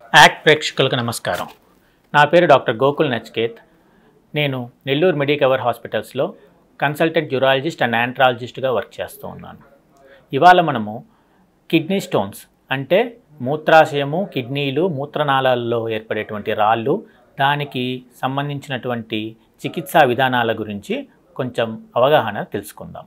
act ప్రేక్షకులకు నమస్కారం నా పేరు డాక్టర్ గోకుల్ నచ్కేత్ నేను నెల్లూరు మెడికవర్ హాస్పిటల్స్లో కన్సల్టెంట్ జ్యూరాలజిస్ట్ అండ్ యాంట్రాలజిస్ట్గా వర్క్ చేస్తూ ఉన్నాను ఇవాళ మనము కిడ్నీ స్టోన్స్ అంటే మూత్రాశయము కిడ్నీలు మూత్రనాళాల్లో ఏర్పడేటువంటి రాళ్ళు దానికి సంబంధించినటువంటి చికిత్సా విధానాల గురించి కొంచెం అవగాహన తెలుసుకుందాం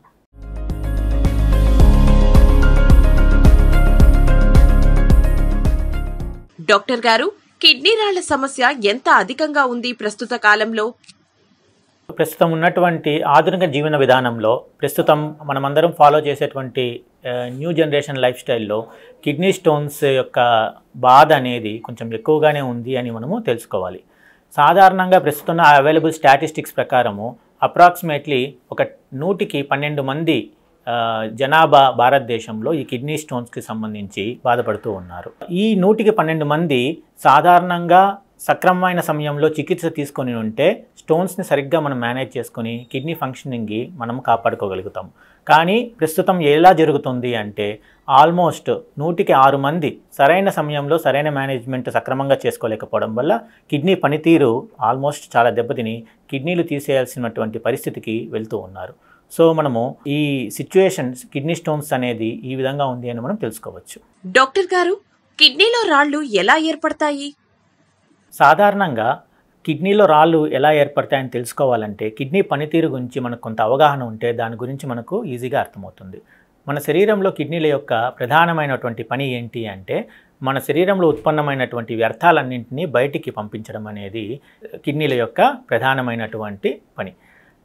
డాక్టర్ గారు కిడ్నీ రాళ్ల సమస్య ఎంత అధికంగా ఉంది ప్రస్తుత కాలంలో ప్రస్తుతం ఉన్నటువంటి ఆధునిక జీవన విధానంలో ప్రస్తుతం మనమందరం ఫాలో చేసేటువంటి ఆ, న్యూ జనరేషన్ లైఫ్ స్టైల్లో కిడ్నీ స్టోన్స్ యొక్క బాధ అనేది కొంచెం ఎక్కువగానే ఉంది అని మనము తెలుసుకోవాలి సాధారణంగా ప్రస్తుతం అవైలబుల్ స్టాటిస్టిక్స్ ప్రకారము అప్రాక్సిమేట్లీ ఒక నూటికి పన్నెండు మంది ఆ, జనాభా భారతదేశంలో ఈ కిడ్నీ స్టోన్స్కి సంబంధించి బాధపడుతూ ఉన్నారు ఈ నూటికి పన్నెండు మంది సాధారణంగా సక్రమమైన సమయంలో చికిత్స తీసుకొని ఉంటే స్టోన్స్ని సరిగ్గా మనం మేనేజ్ చేసుకొని కిడ్నీ ఫంక్షనింగ్కి మనం కాపాడుకోగలుగుతాం కానీ ప్రస్తుతం ఎలా జరుగుతుంది అంటే ఆల్మోస్ట్ నూటికి ఆరు మంది సరైన సమయంలో సరైన మేనేజ్మెంట్ సక్రమంగా చేసుకోలేకపోవడం వల్ల కిడ్నీ పనితీరు ఆల్మోస్ట్ చాలా దెబ్బతిని కిడ్నీలు తీసేయాల్సినటువంటి పరిస్థితికి వెళ్తూ ఉన్నారు సో మనము ఈ సిచ్యుయేషన్స్ కిడ్నీ స్టోన్స్ అనేది ఈ విధంగా ఉంది అని మనం తెలుసుకోవచ్చు డాక్టర్ గారు కిడ్నీలో రాళ్లు ఎలా ఏర్పడతాయి సాధారణంగా కిడ్నీలో రాళ్ళు ఎలా ఏర్పడతాయని తెలుసుకోవాలంటే కిడ్నీ పనితీరు గురించి మనకు కొంత అవగాహన ఉంటే దాని గురించి మనకు ఈజీగా అర్థమవుతుంది మన శరీరంలో కిడ్నీల యొక్క ప్రధానమైనటువంటి పని ఏంటి అంటే మన శరీరంలో ఉత్పన్నమైనటువంటి వ్యర్థాలన్నింటినీ బయటికి పంపించడం అనేది కిడ్నీల యొక్క ప్రధానమైనటువంటి పని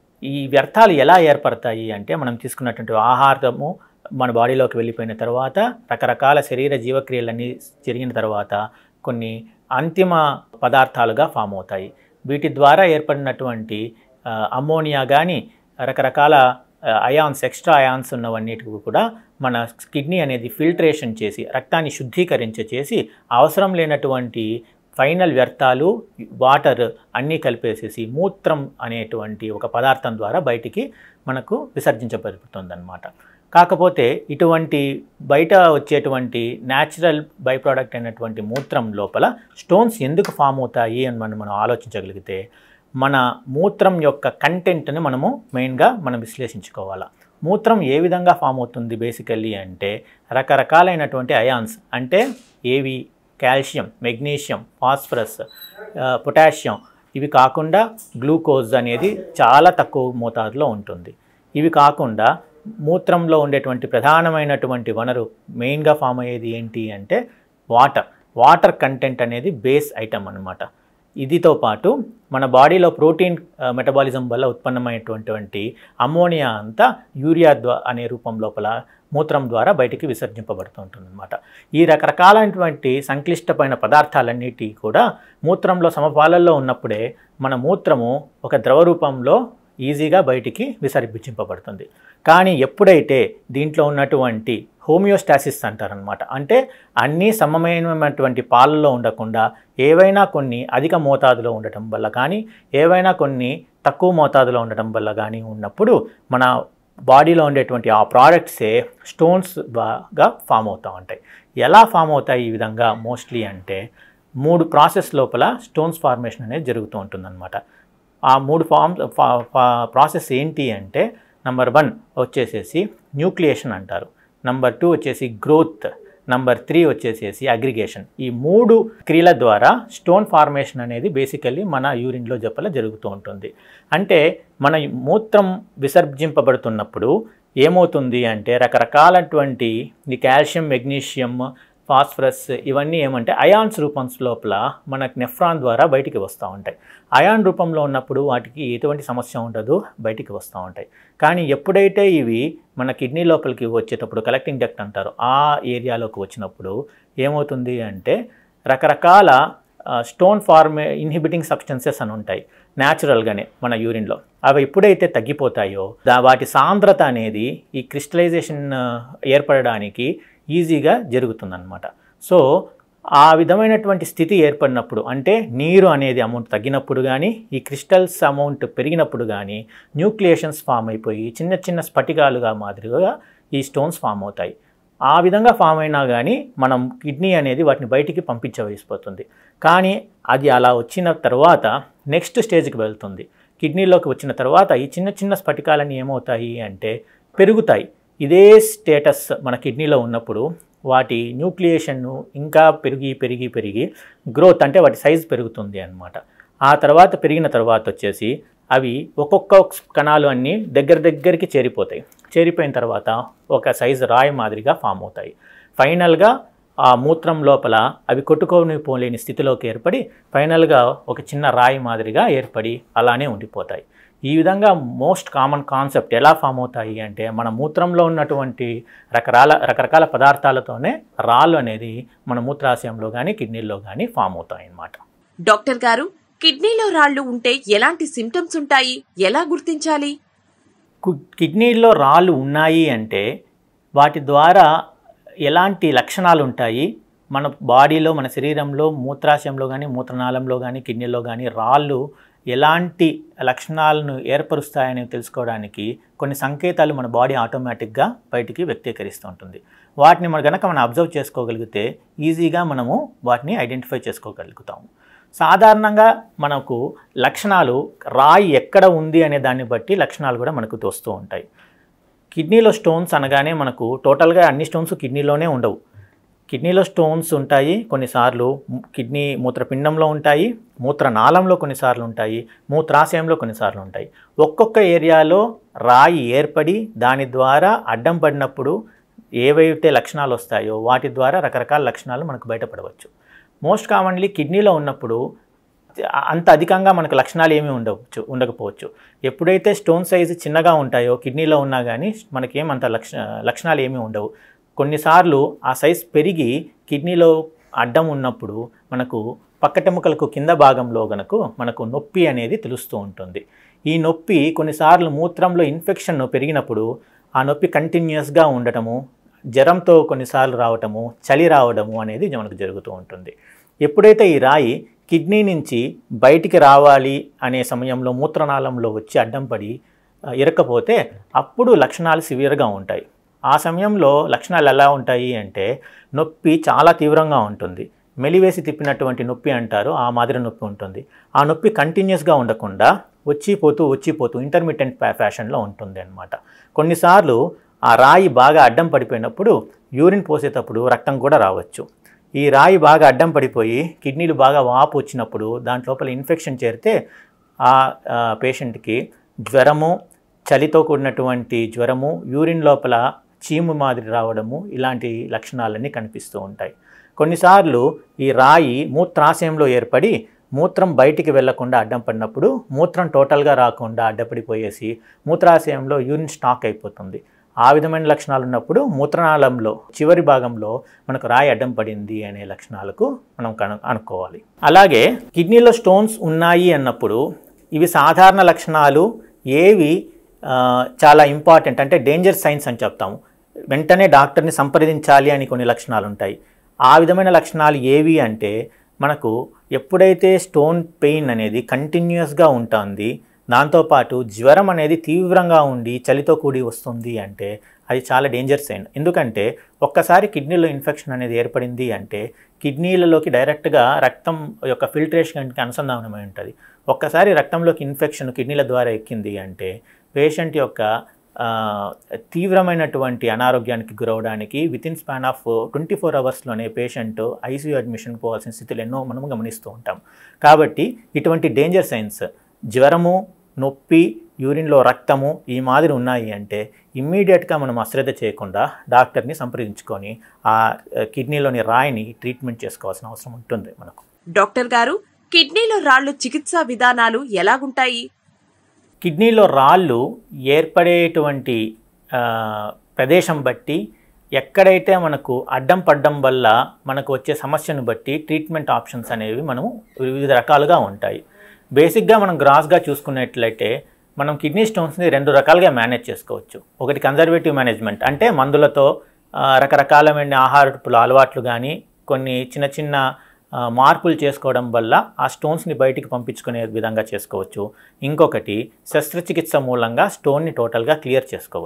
ఈ వ్యర్థాలు ఎలా ఏర్పడతాయి అంటే మనం తీసుకున్నటువంటి ఆహారము మన బాడీలోకి వెళ్ళిపోయిన తర్వాత రకరకాల శరీర జీవక్రియలన్నీ జరిగిన తర్వాత కొన్ని అంతిమ పదార్థాలుగా ఫామ్ అవుతాయి వీటి ద్వారా ఏర్పడినటువంటి ఆ, అమ్మోనియా కానీ రకరకాల ఆ, అయాన్స్ ఎక్స్ట్రా అయాన్స్ ఉన్నవన్నిటికి కూడా మన కిడ్నీ అనేది ఫిల్ట్రేషన్ చేసి రక్తాన్ని శుద్ధీకరించ చేసి అవసరం లేనటువంటి ఫైనల్ వ్యర్థాలు వాటర్ అన్నీ కలిపేసేసి మూత్రం అనేటువంటి ఒక పదార్థం ద్వారా బయటికి మనకు విసర్జించబడుతుందన్నమాట కాకపోతే ఇటువంటి బయట వచ్చేటువంటి న్యాచురల్ బై ప్రోడక్ట్ అయినటువంటి మూత్రం లోపల స్టోన్స్ ఎందుకు ఫామ్ అవుతాయి అని మనం మనం ఆలోచించగలిగితే మన మూత్రం యొక్క కంటెంట్ని మనము మెయిన్గా మనం విశ్లేషించుకోవాలి మూత్రం ఏ విధంగా ఫామ్ అవుతుంది బేసికల్లీ అంటే రకరకాలైనటువంటి అయాన్స్ అంటే ఏవి కాల్షియం మెగ్నీషియం ఫాస్ఫరస్ పొటాషియం ఇవి కాకుండా గ్లూకోజ్ అనేది చాలా తక్కువ మోతాదులో ఉంటుంది ఇవి కాకుండా మూత్రంలో ఉండేటువంటి ప్రధానమైనటువంటి వనరు మెయిన్గా ఫామ్ అయ్యేది ఏంటి అంటే వాటర్ వాటర్ కంటెంట్ అనేది బేస్ ఐటమ్ అన్నమాట ఇదితో పాటు మన బాడీలో ప్రోటీన్ మెటబాలిజం వల్ల ఉత్పన్నమైనటువంటి అమ్మోనియా అంతా యూరియా ద్వా అనే రూపం లోపల మూత్రం ద్వారా బయటికి విసర్జింపబడుతుంటుంది అనమాట ఈ రకరకాలైనటువంటి సంక్లిష్టమైన పదార్థాలన్నిటి కూడా మూత్రంలో సమపాలల్లో ఉన్నప్పుడే మన మూత్రము ఒక ద్రవ రూపంలో ఈజీగా బయటికి విసర్జింపబడుతుంది కానీ ఎప్పుడైతే దీంట్లో ఉన్నటువంటి హోమియోస్టాసిస్ అంటారనమాట అంటే అన్నీ సమమైనటువంటి పాలల్లో ఉండకుండా ఏవైనా కొన్ని అధిక మోతాదులో ఉండటం వల్ల కానీ ఏవైనా కొన్ని తక్కువ మోతాదులో ఉండటం వల్ల కానీ ఉన్నప్పుడు మన బాడీలో ఉండేటువంటి ఆ ప్రోడక్ట్సే స్టోన్స్ బాగా ఫామ్ అవుతూ ఉంటాయి ఎలా ఫామ్ అవుతాయి ఈ విధంగా మోస్ట్లీ అంటే మూడు ప్రాసెస్ లోపల స్టోన్స్ ఫార్మేషన్ అనేది జరుగుతూ ఉంటుందన్నమాట ఆ మూడు ఫామ్ ప్రాసెస్ ఏంటి అంటే నంబర్ వన్ వచ్చేసేసి న్యూక్లియేషన్ అంటారు నంబర్ టూ వచ్చేసి గ్రోత్ నంబర్ త్రీ వచ్చేసేసి అగ్రిగేషన్ ఈ మూడు క్రియల ద్వారా స్టోన్ ఫార్మేషన్ అనేది బేసికల్లీ మన యూరిన్లో జప్పల జరుగుతూ ఉంటుంది అంటే మన మూత్రం విసర్జింపబడుతున్నప్పుడు ఏమవుతుంది అంటే రకరకాలటువంటి ఈ కాల్షియం మెగ్నీషియం ఫాస్ఫరస్ ఇవన్నీ ఏమంటే అయాన్స్ రూపం లోపల మనకు నెఫ్రాన్ ద్వారా బయటికి వస్తూ ఉంటాయి అయాన్ రూపంలో ఉన్నప్పుడు వాటికి ఎటువంటి సమస్య ఉండదు బయటికి వస్తూ ఉంటాయి కానీ ఎప్పుడైతే ఇవి మన కిడ్నీ లోపలికి వచ్చేటప్పుడు కలెక్టింగ్ డక్ట్ అంటారు ఆ ఏరియాలోకి వచ్చినప్పుడు ఏమవుతుంది అంటే రకరకాల స్టోన్ ఫార్మే ఇన్హిబిటింగ్ సబ్స్టెన్సెస్ అని ఉంటాయి న్యాచురల్గానే మన యూరిన్లో అవి ఎప్పుడైతే తగ్గిపోతాయో దా వాటి సాంద్రత అనేది ఈ క్రిస్టలైజేషన్ ఏర్పడడానికి ఈజీగా జరుగుతుందన్నమాట సో ఆ విధమైనటువంటి స్థితి ఏర్పడినప్పుడు అంటే నీరు అనేది అమౌంట్ తగ్గినప్పుడు కానీ ఈ క్రిస్టల్స్ అమౌంట్ పెరిగినప్పుడు కానీ న్యూక్లియేషన్స్ ఫామ్ అయిపోయి చిన్న చిన్న స్ఫటికాలుగా మాదిరిగా ఈ స్టోన్స్ ఫామ్ అవుతాయి ఆ విధంగా ఫామ్ అయినా కానీ మనం కిడ్నీ అనేది వాటిని బయటికి పంపించవేసిపోతుంది కానీ అది అలా వచ్చిన తర్వాత నెక్స్ట్ స్టేజ్కి వెళ్తుంది కిడ్నీలోకి వచ్చిన తర్వాత ఈ చిన్న చిన్న స్ఫటికాలన్నీ ఏమవుతాయి అంటే పెరుగుతాయి ఇదే స్టేటస్ మన కిడ్నీలో ఉన్నప్పుడు వాటి న్యూక్లియేషన్ను ఇంకా పెరిగి పెరిగి పెరిగి గ్రోత్ అంటే వాటి సైజ్ పెరుగుతుంది అన్నమాట ఆ తర్వాత పెరిగిన తర్వాత వచ్చేసి అవి ఒక్కొక్క కణాలు అన్నీ దగ్గర దగ్గరికి చేరిపోతాయి చేరిపోయిన తర్వాత ఒక సైజు రాయి మాదిరిగా ఫామ్ అవుతాయి ఫైనల్గా ఆ మూత్రం లోపల అవి కొట్టుకొని పోలేని స్థితిలోకి ఏర్పడి ఫైనల్గా ఒక చిన్న రాయి మాదిరిగా ఏర్పడి అలానే ఉండిపోతాయి ఈ విధంగా మోస్ట్ కామన్ కాన్సెప్ట్ ఎలా ఫామ్ అవుతాయి అంటే మన మూత్రంలో ఉన్నటువంటి రకరాల రకరకాల పదార్థాలతోనే రాళ్ళు అనేది మన మూత్రాశయంలో కానీ కిడ్నీల్లో కానీ ఫామ్ అవుతాయి అన్నమాట డాక్టర్ గారు కిడ్నీలో రాళ్లు ఉంటే ఎలాంటి సిమ్టమ్స్ ఉంటాయి ఎలా గుర్తించాలి కు- కిడ్నీల్లో రాళ్ళు ఉన్నాయి అంటే వాటి ద్వారా ఎలాంటి లక్షణాలు ఉంటాయి మన బాడీలో మన శరీరంలో మూత్రాశయంలో కానీ మూత్రనాళంలో కానీ కిడ్నీలో కానీ రాళ్ళు ఎలాంటి లక్షణాలను ఏర్పరుస్తాయని తెలుసుకోవడానికి కొన్ని సంకేతాలు మన బాడీ ఆటోమేటిక్గా బయటికి వ్యక్తీకరిస్తూ ఉంటుంది వాటిని మన గనక మనం అబ్జర్వ్ చేసుకోగలిగితే ఈజీగా మనము వాటిని ఐడెంటిఫై చేసుకోగలుగుతాము సాధారణంగా మనకు లక్షణాలు రాయి ఎక్కడ ఉంది అనే దాన్ని బట్టి లక్షణాలు కూడా మనకు తోస్తూ ఉంటాయి కిడ్నీలో స్టోన్స్ అనగానే మనకు టోటల్గా అన్ని స్టోన్స్ కిడ్నీలోనే ఉండవు కిడ్నీలో స్టోన్స్ ఉంటాయి కొన్నిసార్లు ము- కిడ్నీ మూత్రపిండంలో ఉంటాయి మూత్రనాళంలో కొన్నిసార్లు ఉంటాయి మూత్రాశయంలో కొన్నిసార్లు ఉంటాయి ఒక్కొక్క ఏరియాలో రాయి ఏర్పడి దాని ద్వారా అడ్డం పడినప్పుడు ఏవైతే లక్షణాలు వస్తాయో వాటి ద్వారా రకరకాల లక్షణాలు మనకు బయటపడవచ్చు మోస్ట్ కామన్లీ కిడ్నీలో ఉన్నప్పుడు అంత అధికంగా మనకు లక్షణాలు ఏమీ ఉండవచ్చు ఉండకపోవచ్చు ఎప్పుడైతే స్టోన్ సైజు చిన్నగా ఉంటాయో కిడ్నీలో ఉన్నా కానీ మనకేం అంత లక్ష లక్షణాలు ఏమీ ఉండవు కొన్నిసార్లు ఆ సైజ్ పెరిగి కిడ్నీలో అడ్డం ఉన్నప్పుడు మనకు పక్కటెముకలకు కింద భాగంలో గనకు మనకు నొప్పి అనేది తెలుస్తూ ఉంటుంది ఈ నొప్పి కొన్నిసార్లు మూత్రంలో ఇన్ఫెక్షన్ పెరిగినప్పుడు ఆ నొప్పి కంటిన్యూస్గా ఉండటము జ్వరంతో కొన్నిసార్లు రావటము చలి రావడము అనేది మనకు జరుగుతూ ఉంటుంది ఎప్పుడైతే ఈ రాయి కిడ్నీ నుంచి బయటికి రావాలి అనే సమయంలో మూత్రనాళంలో వచ్చి అడ్డం పడి ఆ, ఇరక్కపోతే అప్పుడు లక్షణాలు సివియర్గా ఉంటాయి ఆ సమయంలో లక్షణాలు ఎలా ఉంటాయి అంటే నొప్పి చాలా తీవ్రంగా ఉంటుంది మెలివేసి తిప్పినటువంటి నొప్పి అంటారు ఆ మాదిరి నొప్పి ఉంటుంది ఆ నొప్పి కంటిన్యూస్గా ఉండకుండా వచ్చిపోతూ వచ్చిపోతూ ఇంటర్మీడియట్ ఫ్యాషన్లో ఉంటుంది అన్నమాట కొన్నిసార్లు ఆ రాయి బాగా అడ్డం పడిపోయినప్పుడు యూరిన్ పోసేటప్పుడు రక్తం కూడా రావచ్చు ఈ రాయి బాగా అడ్డం పడిపోయి కిడ్నీలు బాగా వాపు వచ్చినప్పుడు దాంట్లోపల ఇన్ఫెక్షన్ చేరితే ఆ ఆ, పేషెంట్కి జ్వరము చలితో కూడినటువంటి జ్వరము యూరిన్ లోపల చీము మాదిరి రావడము ఇలాంటి లక్షణాలన్నీ కనిపిస్తూ ఉంటాయి కొన్నిసార్లు ఈ రాయి మూత్రాశయంలో ఏర్పడి మూత్రం బయటికి వెళ్లకుండా అడ్డం పడినప్పుడు మూత్రం టోటల్గా రాకుండా అడ్డపడిపోయేసి మూత్రాశయంలో యూరిన్ స్టాక్ అయిపోతుంది ఆ విధమైన లక్షణాలు ఉన్నప్పుడు మూత్రనాళంలో చివరి భాగంలో మనకు రాయి అడ్డం పడింది అనే లక్షణాలకు మనం కను అనుకోవాలి అలాగే కిడ్నీలో స్టోన్స్ ఉన్నాయి అన్నప్పుడు ఇవి సాధారణ లక్షణాలు ఏవి ఆ, చాలా ఇంపార్టెంట్ అంటే డేంజర్ సైన్స్ అని చెప్తాము వెంటనే డాక్టర్ని సంప్రదించాలి అని కొన్ని లక్షణాలు ఉంటాయి ఆ విధమైన లక్షణాలు ఏవి అంటే మనకు ఎప్పుడైతే స్టోన్ పెయిన్ అనేది కంటిన్యూస్గా ఉంటుంది దాంతోపాటు జ్వరం అనేది తీవ్రంగా ఉండి చలితో కూడి వస్తుంది అంటే అది చాలా డేంజర్ సైన్ ఎందుకంటే ఒక్కసారి కిడ్నీలో ఇన్ఫెక్షన్ అనేది ఏర్పడింది అంటే కిడ్నీలలోకి డైరెక్ట్గా రక్తం యొక్క ఫిల్టరేషన్కి అనుసంధానమై ఉంటుంది ఒక్కసారి రక్తంలోకి ఇన్ఫెక్షన్ కిడ్నీల ద్వారా ఎక్కింది అంటే పేషెంట్ యొక్క ఆ, తీవ్రమైనటువంటి అనారోగ్యానికి గురవడానికి with in span of twenty four అవర్స్లోనే పేషెంట్ ఐసీయూ అడ్మిషన్ పోవాల్సిన స్థితులు ఎన్నో మనము గమనిస్తూ ఉంటాం కాబట్టి ఇటువంటి డేంజర్ సైన్స్ జ్వరము నొప్పి యూరిన్లో రక్తము ఈ మాదిరి ఉన్నాయి అంటే ఇమ్మీడియట్గా మనం అశ్రద్ధ చేయకుండా డాక్టర్ని సంప్రదించుకొని ఆ ఆ, కిడ్నీలోని రాయిని ట్రీట్మెంట్ చేసుకోవాల్సిన అవసరం ఉంటుంది మనకు డాక్టర్ గారు కిడ్నీలో రాళ్లు చికిత్సా విధానాలు ఎలాగుంటాయి కిడ్నీలో రాళ్ళు ఏర్పడేటువంటి ఆ, ప్రదేశం బట్టి ఎక్కడైతే మనకు అడ్డం పడ్డం వల్ల మనకు వచ్చే సమస్యను బట్టి ట్రీట్మెంట్ ఆప్షన్స్ అనేవి మనము వివిధ రకాలుగా ఉంటాయి బేసిక్గా మనం గ్రాస్గా చూసుకున్నట్లయితే మనం కిడ్నీ స్టోన్స్ని రెండు రకాలుగా మేనేజ్ చేసుకోవచ్చు ఒకటి కన్జర్వేటివ్ మేనేజ్మెంట్ అంటే మందులతో ఆ, రకరకాలమైన ఆహారపు అలవాట్లు కానీ కొన్ని చిన్న చిన్న ఆ, మార్పులు చేసుకోవడం వల్ల ఆ స్టోన్స్ని బయటికి పంపించుకునే విధంగా చేసుకోవచ్చు ఇంకొకటి శస్త్రచికిత్స మూలంగా స్టోన్ని టోటల్గా క్లియర్ చేసుకోవచ్చు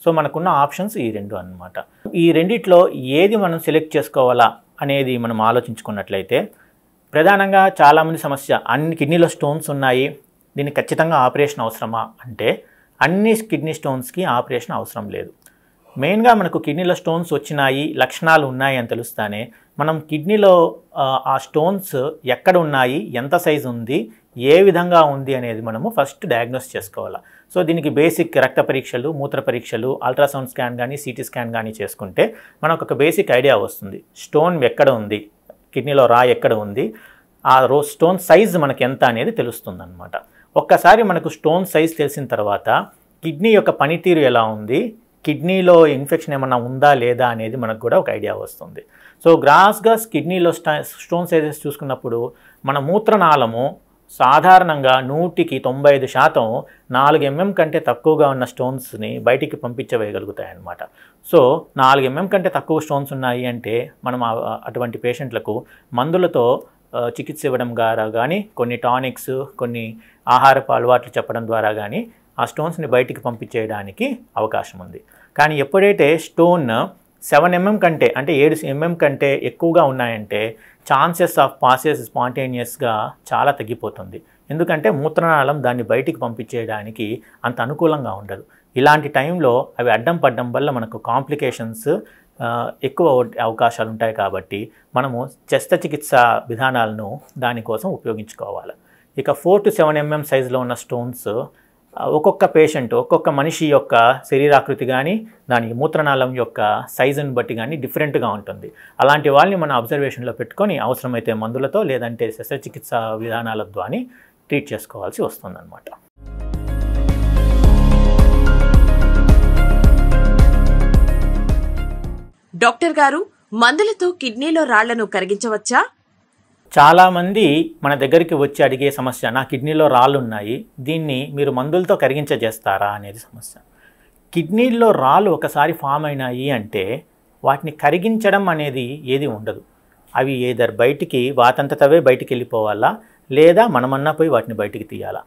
సో మనకున్న ఆప్షన్స్ ఈ రెండు అన్నమాట ఈ రెండిట్లో ఏది మనం సెలెక్ట్ చేసుకోవాలా అనేది మనం ఆలోచించుకున్నట్లయితే ప్రధానంగా చాలామంది సమస్య అన్ని కిడ్నీలో స్టోన్స్ ఉన్నాయి దీనికి ఖచ్చితంగా ఆపరేషన్ అవసరమా అంటే అన్ని కిడ్నీ స్టోన్స్కి ఆపరేషన్ అవసరం లేదు మెయిన్గా మనకు కిడ్నీలో స్టోన్స్ వచ్చినాయి లక్షణాలు ఉన్నాయి అని తెలుస్తానే మనం కిడ్నీలో ఆ, ఆ స్టోన్స్ ఎక్కడ ఉన్నాయి ఎంత సైజు ఉంది ఏ విధంగా ఉంది అనేది మనము ఫస్ట్ డయాగ్నోస్ చేసుకోవాలి సో దీనికి బేసిక్ రక్త పరీక్షలు మూత్ర పరీక్షలు అల్ట్రాసౌండ్ స్కాన్ కానీ సిటీ స్కాన్ కానీ చేసుకుంటే మనకు ఒక బేసిక్ ఐడియా వస్తుంది స్టోన్ ఎక్కడ ఉంది కిడ్నీలో రా ఎక్కడ ఉంది ఆ రో స్టోన్ సైజ్ మనకి ఎంత అనేది తెలుస్తుంది అనమాట ఒక్కసారి మనకు స్టోన్ సైజ్ తెలిసిన తర్వాత కిడ్నీ యొక్క పనితీరు ఎలా ఉంది కిడ్నీలో ఇన్ఫెక్షన్ ఏమైనా ఉందా లేదా అనేది మనకు కూడా ఒక ఐడియా వస్తుంది సో గ్రాస్గా కిడ్నీలో స్టా స్టోన్ సైజెస్ చూసుకున్నప్పుడు మన మూత్రనాళము సాధారణంగా నూటికి తొంభై ఐదు శాతం నాలుగు ఎంఎం కంటే తక్కువగా ఉన్న స్టోన్స్ని బయటికి పంపించవేయగలుగుతాయి అన్నమాట సో నాలుగు ఎంఎం కంటే తక్కువ స్టోన్స్ ఉన్నాయి అంటే మనం ఆ- అటువంటి పేషెంట్లకు మందులతో ఆ, చికిత్స ఇవ్వడం ద్వారా కానీ కొన్ని టానిక్స్ కొన్ని ఆహారపు అలవాట్లు చెప్పడం ద్వారా కానీ ఆ స్టోన్స్ని బయటికి పంపించేయడానికి అవకాశం ఉంది కానీ ఎప్పుడైతే స్టోన్ సెవెన్ ఎంఎం కంటే అంటే ఏడు ఎంఎం కంటే ఎక్కువగా ఉన్నాయంటే ఛాన్సెస్ ఆఫ్ పాసెస్ స్పాంటేనియస్గా చాలా తగ్గిపోతుంది ఎందుకంటే మూత్రనాళం దాన్ని బయటికి పంపించేయడానికి అంత అనుకూలంగా ఉండదు ఇలాంటి టైంలో అవి అడ్డం పడడం వల్ల మనకు కాంప్లికేషన్స్ ఎక్కువ అవకాశాలు ఉంటాయి కాబట్టి మనము శస్త్రచికిత్స విధానాలను దానికోసం ఉపయోగించుకోవాలి ఇక ఫోర్ టు సెవెన్ ఎంఎం సైజులో ఉన్న స్టోన్స్ ఆ, ఒక్కొక్క పేషెంట్ ఒక్కొక్క మనిషి యొక్క శరీరాకృతి కానీ దాని మూత్రనాళం యొక్క సైజుని బట్టి కానీ డిఫరెంట్గా ఉంటుంది అలాంటి వాళ్ళని మనం అబ్జర్వేషన్లో పెట్టుకొని అవసరమైతే మందులతో లేదంటే శస్త్రచికిత్స విధానాల ద్వారా ట్రీట్ చేసుకోవాల్సి వస్తుందన్నమాట డాక్టర్ గారు మందులతో కిడ్నీలో రాళ్లను కరిగించవచ్చా చాలామంది మన దగ్గరికి వచ్చి అడిగే సమస్య నా కిడ్నీలో రాళ్ళు ఉన్నాయి దీన్ని మీరు మందులతో కరిగించజేస్తారా అనేది సమస్య కిడ్నీల్లో రాళ్ళు ఒకసారి ఫామ్ అయినాయి అంటే వాటిని కరిగించడం అనేది ఏది ఉండదు అవి ఏదర్ బయటికి వాతంతటవే బయటికి వెళ్ళిపోవాలా లేదా మనమన్నా పోయి వాటిని బయటికి తీయాలా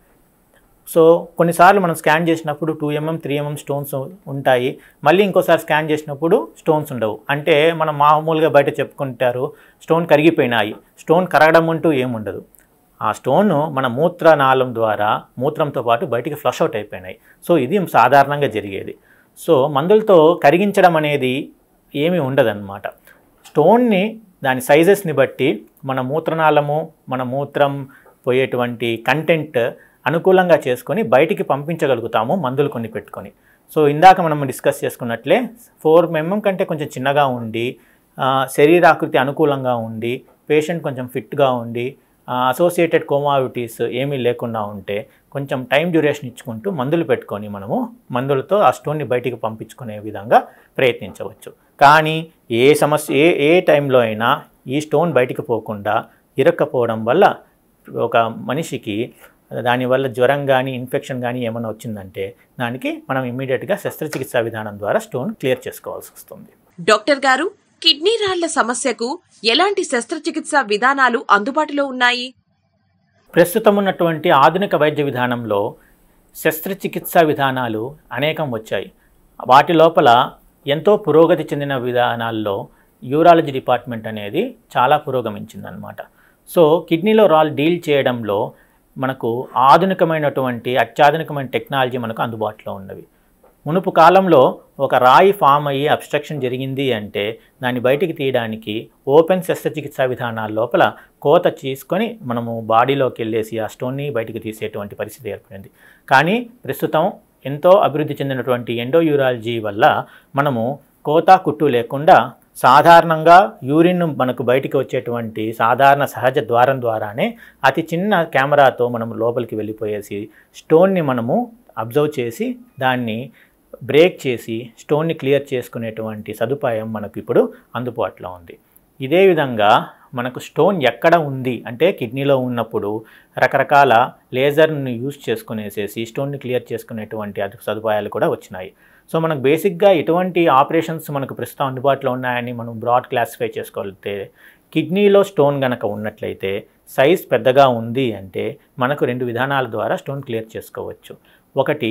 సో కొన్నిసార్లు మనం స్కాన్ చేసినప్పుడు two mm three mm stones ఉంటాయి మళ్ళీ ఇంకోసారి స్కాన్ చేసినప్పుడు స్టోన్స్ ఉండవు అంటే మనం మామూలుగా బయట చెప్పుకుంటారు స్టోన్ కరిగిపోయినాయి స్టోన్ కరగడం అంటూ ఏముండదు ఆ స్టోన్ మన మూత్రనాళం ద్వారా మూత్రంతో పాటు బయటికి ఫ్లష్ అవుట్ అయిపోయినాయి సో ఇది సాధారణంగా జరిగేది సో మందులతో కరిగించడం అనేది ఏమీ ఉండదన్నమాట స్టోన్ని దాని సైజెస్ని బట్టి మన మూత్రనాళము మన మూత్రం పోయేటువంటి కంటెంట్ అనుకూలంగా చేసుకొని బయటికి పంపించగలుగుతాము మందులు కొన్ని పెట్టుకొని సో ఇందాక మనం డిస్కస్ చేసుకున్నట్లే ఫోర్ ఎంఎం కంటే కొంచెం చిన్నగా ఉండి ఆ, శరీరాకృతి అనుకూలంగా ఉండి పేషెంట్ కొంచెం ఫిట్గా ఉండి అసోసియేటెడ్ కోమావిటీస్ ఏమీ లేకుండా ఉంటే కొంచెం టైం డ్యూరేషన్ ఇచ్చుకుంటూ మందులు పెట్టుకొని మనము మందులతో ఆ స్టోన్ని బయటికి పంపించుకునే విధంగా ప్రయత్నించవచ్చు కానీ ఏ సమస్య ఏ ఏ టైంలో అయినా ఈ స్టోన్ బయటికి పోకుండా ఇరక్కపోవడం వల్ల ఒక మనిషికి దానివల్ల జ్వరం కానీ ఇన్ఫెక్షన్ కానీ ఏమైనా వచ్చిందంటే దానికి మనం ఇమ్మీడియట్గా శస్త్రచికిత్సా విధానం ద్వారా స్టోన్ క్లియర్ చేసుకోవాల్సి వస్తుంది డాక్టర్ గారు కిడ్నీ రాళ్ల సమస్యకు ఎలాంటి శస్త్రచికిత్స విధానాలు అందుబాటులో ఉన్నాయి ప్రస్తుతం ఉన్నటువంటి ఆధునిక వైద్య విధానంలో శస్త్రచికిత్సా విధానాలు అనేకం వచ్చాయి వాటి లోపల ఎంతో పురోగతి చెందిన విధానాల్లో యూరాలజీ డిపార్ట్మెంట్ అనేది చాలా పురోగమించిందనమాట సో కిడ్నీలో రాల్ డీల్ చేయడంలో మనకు ఆధునికమైనటువంటి అత్యాధునికమైన టెక్నాలజీ మనకు అందుబాటులో ఉన్నవి మునుపు కాలంలో ఒక రాయి ఫామ్ అయ్యి అబ్స్ట్రక్షన్ జరిగింది అంటే దాన్ని బయటికి తీయడానికి ఓపెన్ శస్త్రచికిత్సా విధానాల లోపల కోత తీసుకొని మనము బాడీలోకి వెళ్ళేసి ఆ స్టోన్ని బయటికి తీసేటువంటి పరిస్థితి ఏర్పడింది కానీ ప్రస్తుతం ఎంతో అభివృద్ధి చెందినటువంటి ఎండోయూరాలజీ వల్ల మనము కోత కుట్టు లేకుండా సాధారణంగా యూరిన్ మనకు బయటికి వచ్చేటువంటి సాధారణ సహజ ద్వారం ద్వారానే అతి చిన్న కెమెరాతో మనం లోపలికి వెళ్ళిపోయేసి స్టోన్ని మనము అబ్జర్వ్ చేసి దాన్ని బ్రేక్ చేసి స్టోన్ని క్లియర్ చేసుకునేటువంటి సదుపాయం మనకు ఇప్పుడు అందుబాటులో ఉంది ఇదే విధంగా మనకు స్టోన్ ఎక్కడ ఉంది అంటే కిడ్నీలో ఉన్నప్పుడు రకరకాల లేజర్ని యూజ్ చేసుకునేసేసి స్టోన్ని క్లియర్ చేసుకునేటువంటి అది సదుపాయాలు కూడా వచ్చినాయి సో మనకు బేసిక్గా ఎటువంటి ఆపరేషన్స్ మనకు ప్రస్తుతం అందుబాటులో ఉన్నాయని మనం బ్రాడ్ క్లాసిఫై చేసుకోగలిగితే కిడ్నీలో స్టోన్ గనక ఉన్నట్లయితే సైజ్ పెద్దగా ఉంది అంటే మనకు రెండు విధానాల ద్వారా స్టోన్ క్లియర్ చేసుకోవచ్చు ఒకటి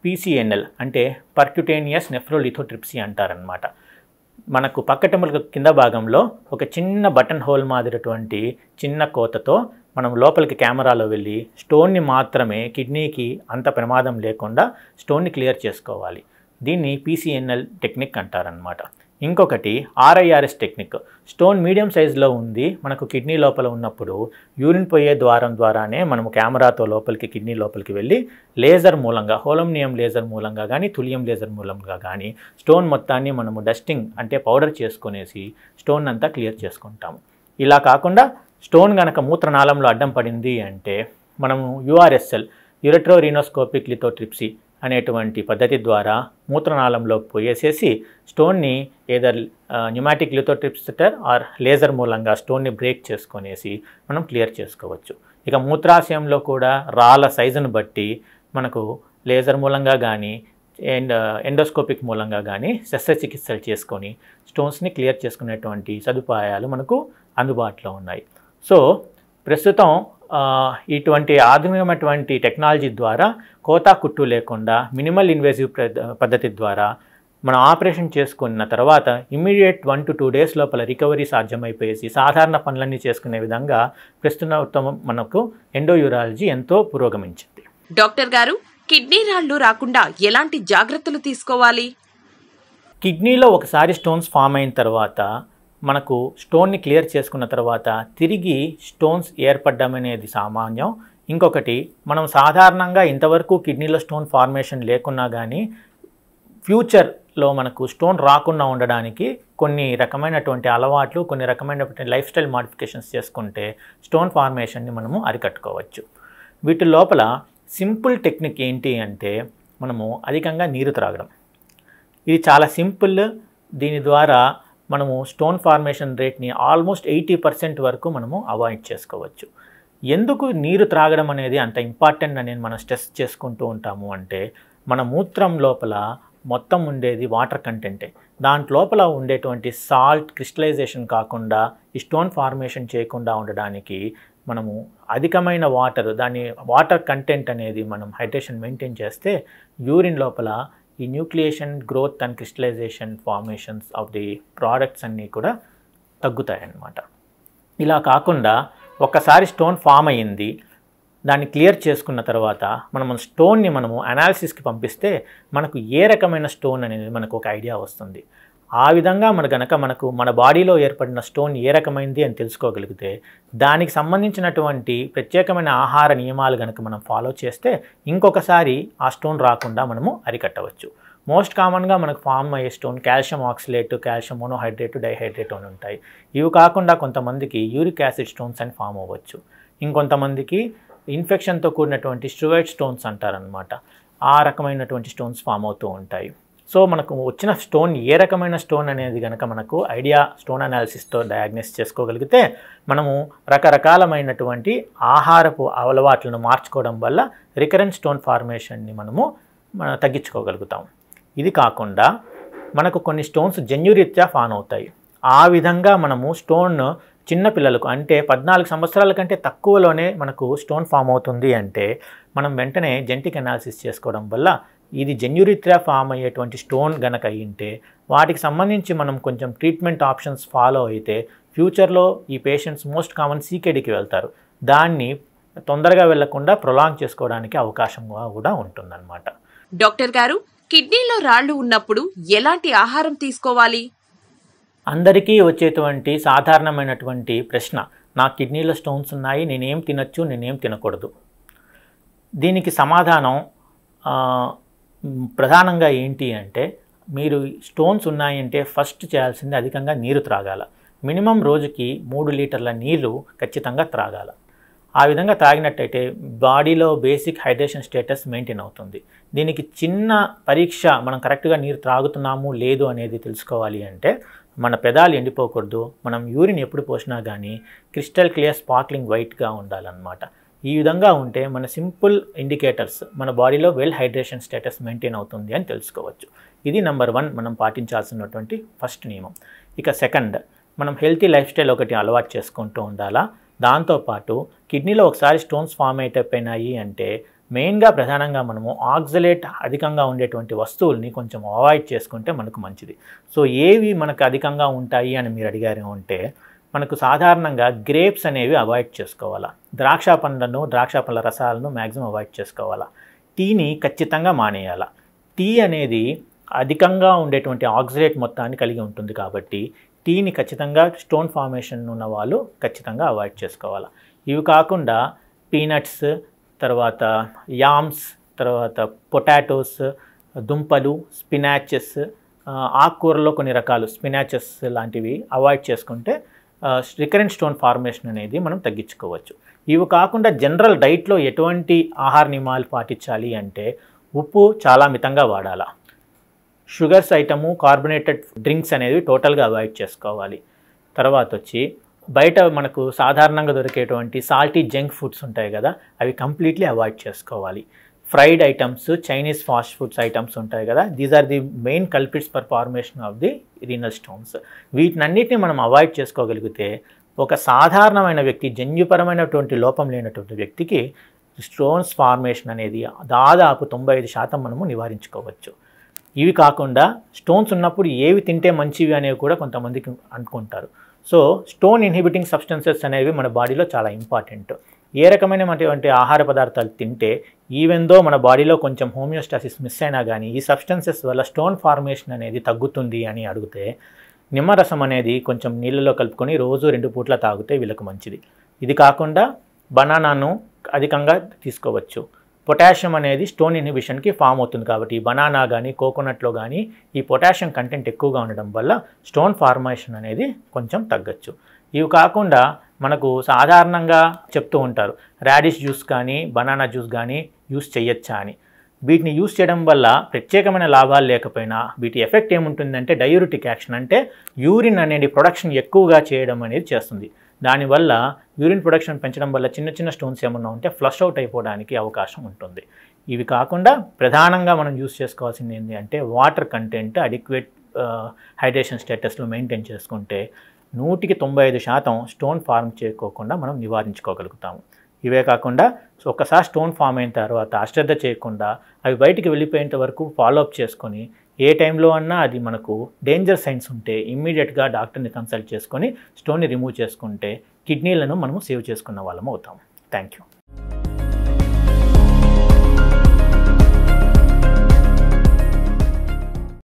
పీసీఎన్ఎల్ అంటే పర్క్యుటేనియస్ నెఫ్రోలిథోట్రిప్సీ అంటారనమాట మనకు పక్కటెముల కింద భాగంలో ఒక చిన్న బటన్ హోల్ మాదిరిటువంటి చిన్న కోతతో మనం లోపలికి కెమెరాలో వెళ్ళి స్టోన్ని మాత్రమే కిడ్నీకి అంత ప్రమాదం లేకుండా స్టోన్ని క్లియర్ చేసుకోవాలి దీన్ని పీసీఎన్ఎల్ టెక్నిక్ అంటారనమాట ఇంకొకటి ఆర్ఐఆర్ఎస్ టెక్నిక్ స్టోన్ మీడియం సైజులో ఉంది మనకు కిడ్నీ లోపల ఉన్నప్పుడు యూరిన్ పోయే ద్వారం ద్వారానే మనము కెమెరాతో లోపలికి కిడ్నీ లోపలికి వెళ్ళి లేజర్ మూలంగా హోలోమ్నియం లేజర్ మూలంగా కానీ తులియం లేజర్ మూలంగా కానీ స్టోన్ మొత్తాన్ని మనము డస్టింగ్ అంటే పౌడర్ చేసుకునేసి స్టోన్ అంతా క్లియర్ చేసుకుంటాము ఇలా కాకుండా స్టోన్ కనుక మూత్రనాళంలో అడ్డం పడింది అంటే మనము యుఆర్ఎస్ఎల్ యురెట్రో రీనోస్కోపిక్ లిథోట్రిప్సీ అనేటువంటి పద్ధతి ద్వారా మూత్రనాళంలో పోయేసేసి స్టోన్ని either pneumatic lithotripter or laser మూలంగా స్టోన్ని బ్రేక్ చేసుకొనేసి మనం క్లియర్ చేసుకోవచ్చు ఇక మూత్రాశయంలో కూడా రాళ్ళ సైజును బట్టి మనకు లేజర్ మూలంగా కానీ అండ్ ఎండోస్కోపిక్ మూలంగా కానీ శస్త్రచికిత్సలు చేసుకొని స్టోన్స్ని క్లియర్ చేసుకునేటువంటి సదుపాయాలు మనకు అందుబాటులో ఉన్నాయి సో ప్రస్తుతం ఆ, ఇటువంటి ఆధునికమైనటువంటి టెక్నాలజీ ద్వారా కోతా కుట్టు లేకుండా మినిమల్ ఇన్వేజివ్ పద్ధతి ద్వారా మనం ఆపరేషన్ చేసుకున్న తర్వాత immediate one to two days లోపల రికవరీ సాధ్యమైపోయేసి సాధారణ పనులన్నీ చేసుకునే విధంగా ప్రస్తుతం మనకు ఎండోయూరాలజీ ఎంతో పురోగమించింది డాక్టర్ గారు కిడ్నీ రాళ్లు రాకుండా ఎలాంటి జాగ్రత్తలు తీసుకోవాలి కిడ్నీలో ఒకసారి స్టోన్స్ ఫామ్ అయిన తర్వాత మనకు స్టోన్ని క్లియర్ చేసుకున్న తర్వాత తిరిగి స్టోన్స్ ఏర్పడడం అనేది సామాన్యం ఇంకొకటి మనం సాధారణంగా ఇంతవరకు కిడ్నీలో స్టోన్ ఫార్మేషన్ లేకున్నా కానీ ఫ్యూచర్లో మనకు స్టోన్ రాకుండా ఉండడానికి కొన్ని రకమైనటువంటి అలవాట్లు కొన్ని రకమైనటువంటి లైఫ్ స్టైల్ మాడిఫికేషన్స్ చేసుకుంటే స్టోన్ ఫార్మేషన్ని మనము అరికట్టుకోవచ్చు వీటి లోపల సింపుల్ టెక్నిక్ ఏంటి అంటే మనము అధికంగా నీరు త్రాగడం ఇది చాలా సింపుల్ దీని ద్వారా మనము స్టోన్ ఫార్మేషన్ రేట్ని ఆల్మోస్ట్ ఎయిటీ పర్సెంట్ వరకు మనము అవాయిడ్ చేసుకోవచ్చు ఎందుకు నీరు త్రాగడం అనేది అంత ఇంపార్టెంట్ అనేది మనం స్ట్రెస్ చేసుకుంటూ ఉంటాము అంటే మన మూత్రం లోపల మొత్తం ఉండేది వాటర్ కంటెంటే దాంట్ లోపల ఉండేటువంటి సాల్ట్ క్రిస్టలైజేషన్ కాకుండా ఈ స్టోన్ ఫార్మేషన్ చేయకుండా ఉండడానికి మనము అధికమైన వాటర్ దాని వాటర్ కంటెంట్ అనేది మనం హైడ్రేషన్ మెయింటైన్ చేస్తే యూరిన్ లోపల ఈ nucleation growth and crystallization formations of the products అన్నీ కూడా తగ్గుతాయి అన్నమాట ఇలా కాకుండా ఒక్కసారి స్టోన్ ఫామ్ అయ్యింది దాన్ని క్లియర్ చేసుకున్న తర్వాత మనం స్టోన్ని మనము అనాలిసిస్కి పంపిస్తే మనకు ఏ రకమైన స్టోన్ అనేది మనకు ఒక ఐడియా వస్తుంది ఆ విధంగా మన గనక మనకు మన బాడీలో ఏర్పడిన స్టోన్ ఏ రకమైంది అని తెలుసుకోగలిగితే దానికి సంబంధించినటువంటి ప్రత్యేకమైన ఆహార నియమాలు కనుక మనం ఫాలో చేస్తే ఇంకొకసారి ఆ స్టోన్ రాకుండా మనము అరికట్టవచ్చు మోస్ట్ కామన్గా మనకు ఫామ్ అయ్యే stone calcium oxalate calcium monohydrate dihydrate అని ఉంటాయి ఇవి కాకుండా కొంతమందికి యూరిక్ యాసిడ్ స్టోన్స్ అని ఫామ్ అవ్వచ్చు ఇంకొంతమందికి ఇన్ఫెక్షన్తో కూడినటువంటి స్టూవైడ్ స్టోన్స్ అంటారనమాట ఆ రకమైనటువంటి స్టోన్స్ ఫామ్ అవుతూ ఉంటాయి సో మనకు వచ్చిన స్టోన్ ఏ రకమైన స్టోన్ అనేది కనుక మనకు ఐడియా స్టోన్ అనాలిసిస్తో డయాగ్నోస్ చేసుకోగలిగితే మనము రకరకాలమైనటువంటి ఆహారపు అలవాట్లను మార్చుకోవడం వల్ల రికరెంట్ స్టోన్ ఫార్మేషన్ని మనము మన తగ్గించుకోగలుగుతాం ఇది కాకుండా మనకు కొన్ని స్టోన్స్ జన్యురీత్యా ఫాన్ అవుతాయి ఆ విధంగా మనము స్టోన్ చిన్న పిల్లలకు అంటే పద్నాలుగు సంవత్సరాల కంటే తక్కువలోనే మనకు స్టోన్ ఫామ్ అవుతుంది అంటే మనం వెంటనే జెంటిక్ అనాలిసిస్ చేసుకోవడం వల్ల ఇది జన్యురీత్యా ఫామ్ అయ్యేటువంటి స్టోన్ గనక అయ్యింటే వాటికి సంబంధించి మనం కొంచెం ట్రీట్మెంట్ ఆప్షన్స్ ఫాలో అయితే ఫ్యూచర్లో ఈ పేషెంట్స్ మోస్ట్ కామన్ సీకేడీకి వెళ్తారు దాన్ని తొందరగా వెళ్లకుండా ప్రొలాంగ్ చేసుకోవడానికి అవకాశం కూడా ఉంటుందన్నమాట డాక్టర్ గారు కిడ్నీలో రాళ్లు ఉన్నప్పుడు ఎలాంటి ఆహారం తీసుకోవాలి అందరికీ వచ్చేటువంటి సాధారణమైనటువంటి ప్రశ్న నా కిడ్నీలో స్టోన్స్ ఉన్నాయి నేనేం తినచ్చు నేనేం తినకూడదు దీనికి సమాధానం ఆ, మ్, ప్రధానంగా ఏంటి అంటే మీరు స్టోన్స్ ఉన్నాయంటే ఫస్ట్ చేయాల్సింది అధికంగా నీరు త్రాగాల మినిమం రోజుకి మూడు లీటర్ల నీళ్లు ఖచ్చితంగా త్రాగాల ఆ విధంగా తాగినట్టయితే బాడీలో బేసిక్ హైడ్రేషన్ స్టేటస్ మెయింటైన్ అవుతుంది దీనికి చిన్న పరీక్ష మనం కరెక్ట్గా నీరు త్రాగుతున్నాము లేదు అనేది తెలుసుకోవాలి అంటే మన పెదాలు ఎండిపోకూడదు మనం యూరిన్ ఎప్పుడు పోసినా కానీ క్రిస్టల్ క్లియర్ స్పార్క్లింగ్ వైట్గా ఉండాలన్నమాట ఈ విధంగా ఉంటే మన సింపుల్ ఇండికేటర్స్ మన బాడీలో వెల్ హైడ్రేషన్ స్టేటస్ మెయింటైన్ అవుతుంది అని తెలుసుకోవచ్చు ఇది నెంబర్ వన్ మనం పాటించాల్సినటువంటి ఫస్ట్ నియమం ఇక సెకండ్ మనం హెల్తీ లైఫ్ స్టైల్ ఒకటి అలవాటు చేసుకుంటూ ఉండాలా దాంతోపాటు కిడ్నీలో ఒకసారి స్టోన్స్ ఫామ్ అయిపోయినాయి అంటే మెయిన్గా ప్రధానంగా మనము ఆక్సలేట్ అధికంగా ఉండేటువంటి వస్తువుల్ని కొంచెం అవాయిడ్ చేసుకుంటే మనకు మంచిది సో ఏవి మనకు అధికంగా ఉంటాయి అని మీరు అడిగారు అంటే మనకు సాధారణంగా గ్రేప్స్ అనేవి అవాయిడ్ చేసుకోవాలా ద్రాక్ష పండ్లను ద్రాక్ష పండ్ల రసాలను మ్యాక్సిమం అవాయిడ్ చేసుకోవాలా టీని ఖచ్చితంగా మానేయాలా టీ అనేది అధికంగా ఉండేటువంటి ఆక్సిలేట్ మొత్తాన్ని కలిగి ఉంటుంది కాబట్టి టీని ఖచ్చితంగా స్టోన్ ఫార్మేషన్ ఉన్న వాళ్ళు ఖచ్చితంగా అవాయిడ్ చేసుకోవాలి ఇవి కాకుండా పీనట్స్ తర్వాత యామ్స్ తర్వాత పొటాటోస్ దుంపలు స్పినాచెస్ ఆకుకూరలో కొన్ని రకాలు స్పినాచెస్ లాంటివి అవాయిడ్ చేసుకుంటే రికరెంట్ స్టోన్ ఫార్మేషన్ అనేది మనం తగ్గించుకోవచ్చు ఇవి కాకుండా జనరల్ డైట్లో ఎటువంటి ఆహార నియమాలు పాటించాలి అంటే ఉప్పు చాలా మితంగా వాడాలా షుగర్స్ ఐటము కార్బొనేటెడ్ డ్రింక్స్ అనేవి టోటల్గా అవాయిడ్ చేసుకోవాలి తర్వాత వచ్చి బయట మనకు సాధారణంగా దొరికేటువంటి సాల్టీ జంక్ ఫుడ్స్ ఉంటాయి కదా అవి కంప్లీట్లీ అవాయిడ్ చేసుకోవాలి fried items Chinese fast foods items ఉంటాయి కదా these are the main culprits for formation of the renal stones వీటినన్నిటిని మనం అవాయిడ్ చేసుకోగలిగితే ఒక సాధారణమైన వ్యక్తి జన్యుపరమైనటువంటి లోపం లేనటువంటి వ్యక్తికి స్టోన్స్ ఫార్మేషన్ అనేది దాదాపు తొంభై ఐదు శాతం మనము నివారించుకోవచ్చు ఇవి కాకుండా స్టోన్స్ ఉన్నప్పుడు ఏవి తింటే మంచివి అనేవి కూడా కొంతమందికి అనుకుంటారు సో స్టోన్ ఇన్హిబిటింగ్ సబ్స్టెన్సెస్ అనేవి మన బాడీలో చాలా ఇంపార్టెంట్ ఏ రకమైనటువంటి ఆహార పదార్థాలు తింటే ఈవెన్ దో మన బాడీలో కొంచెం హోమియోస్టాసిస్ మిస్ అయినా కానీ ఈ సబ్స్టెన్సెస్ వల్ల స్టోన్ ఫార్మేషన్ అనేది తగ్గుతుంది అని అడిగితే నిమ్మరసం అనేది కొంచెం నీళ్ళలో కలుపుకొని రోజు రెండు పూట్ల తాగితే వీళ్ళకి మంచిది ఇది కాకుండా బనానాను అధికంగా తీసుకోవచ్చు పొటాషియం అనేది స్టోన్ ఇన్హిబిషన్కి ఫామ్ అవుతుంది కాబట్టి బనానా కానీ కోకోనట్లో కానీ ఈ పొటాషియం కంటెంట్ ఎక్కువగా ఉండడం వల్ల స్టోన్ ఫార్మేషన్ అనేది కొంచెం తగ్గచ్చు ఇవి కాకుండా మనకు సాధారణంగా చెప్తూ ఉంటారు రాడిష్ జ్యూస్ కానీ బనానా జ్యూస్ కానీ యూస్ చేయొచ్చా అని వీటిని యూస్ చేయడం వల్ల ప్రత్యేకమైన లాభాలు లేకపోయినా వీటి ఎఫెక్ట్ ఏముంటుందంటే డయూరిటిక్ యాక్షన్ అంటే యూరిన్ అనేది ప్రొడక్షన్ ఎక్కువగా చేయడం అనేది చేస్తుంది దానివల్ల యూరిన్ ప్రొడక్షన్ పెంచడం వల్ల చిన్న చిన్న స్టోన్స్ ఏమన్నా ఉంటే ఫ్లష్ అవుట్ అయిపోవడానికి అవకాశం ఉంటుంది ఇవి కాకుండా ప్రధానంగా మనం యూస్ చేసుకోవాల్సింది ఏంటి అంటే వాటర్ కంటెంట్ అడిక్వేట్ హైడ్రేషన్ స్టేటస్లో మెయింటైన్ చేసుకుంటే నూటికి తొంభై ఐదు శాతం స్టోన్ ఫార్మ్ చేయకోకుండా మనం నివారించుకోగలుగుతాము ఇవే కాకుండా ఒకసారి స్టోన్ ఫామ్ అయిన తర్వాత అశ్రద్ధ చేయకుండా అవి బయటికి వెళ్ళిపోయేంత వరకు ఫాలోఅప్ చేసుకొని ఏ టైంలో అన్నా అది మనకు డేంజర్ సైన్స్ ఉంటే ఇమ్మీడియట్గా డాక్టర్ని కన్సల్ట్ చేసుకొని స్టోన్ని రిమూవ్ చేసుకుంటే కిడ్నీలను మనము సేవ్ చేసుకున్న వాళ్ళం అవుతాం థ్యాంక్ యూ